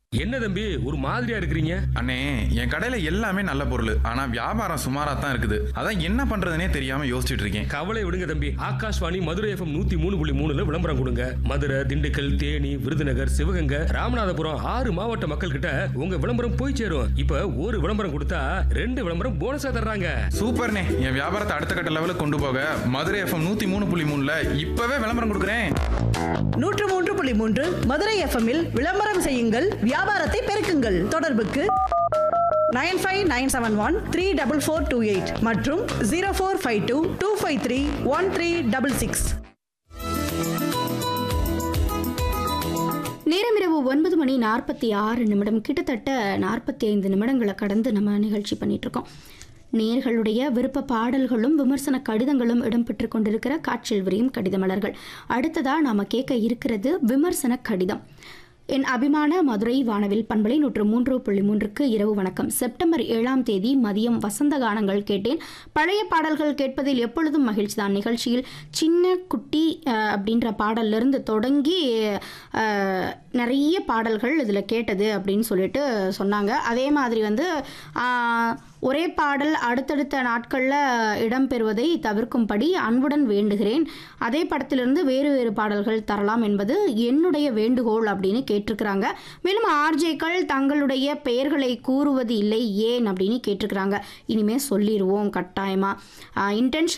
என்ன தம்பி ஒரு மாதிரியா இருக்கிறீங்க அண்ணே என் கடையில எல்லாமே நல்ல பொருள் ஆனா வியாபாரம் சுமாரா தான் இருக்குது அதான் என்ன பண்றதுனே தெரியாம யோசிச்சுட்டு இருக்கேன் கவலை விடுங்க தம்பி ஆகாஷ்வாணி மதுரை எஃப்எம் நூத்தி மூணு புள்ளி மூணுல விளம்பரம் கொடுங்க மதுரை திண்டுக்கல் தேனி விருதுநகர் சிவகங்கை ராமநாதபுரம் ஆறு மாவட்ட மக்கள் கிட்ட உங்க விளம்பரம் போய் சேரும் இப்ப ஒரு விளம்பரம் கொடுத்தா ரெண்டு விளம்பரம் போனஸா தர்றாங்க சூப்பர்ண்ணே என் வியாபாரத்தை அடுத்த கட்ட லெவலுக்கு கொண்டு போக மதுரை எஃப்எம் நூத்தி மூணு புள்ளி மூணுல இப்பவே விளம்பரம் கொடுக்குறேன் நூற்று மூன்று புள்ளி மூன்று மதுரை எஃப்எம்மில் விளம்பரம் செய்யுங்கள் வியாபாரத்தை பெருக்குங்கள் தொடர்புக்கு nine five nine seven one three double four two eight மற்றும் zero four five two two five three one three double six நேரம் இரவு ஒன்பது மணி நாற்பத்தி ஆறு நிமிடம் கிட்டத்தட்ட நாற்பத்தி ஐந்து நிமிடங்களை கடந்து நம்ம நிகழ்ச்சி பண்ணிட்டு இருக்கோம் நேர்களுடைய விருப்ப பாடல்களும் விமர்சன கடிதங்களும் இடம்பெற்று கொண்டிருக்கிற காற்றில் விரியும் கடிதமலர்கள் அடுத்ததா நாம கேட்க இருக்கிறது விமர்சன கடிதம் என் அபிமான மதுரை வானவில் பண்பலை நூற்று மூன்று புள்ளி மூன்றுக்கு இரவு வணக்கம் செப்டம்பர் ஏழாம் தேதி மதியம் வசந்த கானங்கள் கேட்டேன் பழைய பாடல்கள் கேட்பதில் எப்பொழுதும் மகிழ்ச்சி தான் நிகழ்ச்சியில் சின்ன குட்டி அஹ், அப்படின்ற பாடல்லிருந்து தொடங்கி அஹ், நிறைய பாடல்கள் இதில் கேட்டது அப்படின்னு சொல்லிட்டு சொன்னாங்க அதே மாதிரி வந்து ஆஹ், ஒரே பாடல் அடுத்தடுத்த நாட்களில் இடம்பெறுவதை தவிர்க்கும்படி அன்புடன் வேண்டுகிறேன் அதே படத்திலிருந்து வேறு வேறு பாடல்கள் தரலாம் என்பது என்னுடைய வேண்டுகோள் அப்படின்னு கேட்டிருக்கிறாங்க மேலும் ஆர்ஜேக்கள் தங்களுடைய பெயர்களை கூறுவது இல்லை ஏன் அப்படின்னு கேட்டிருக்கிறாங்க இனிமே சொல்லிடுவோம் கட்டாயமாக இன்டென்ஷன்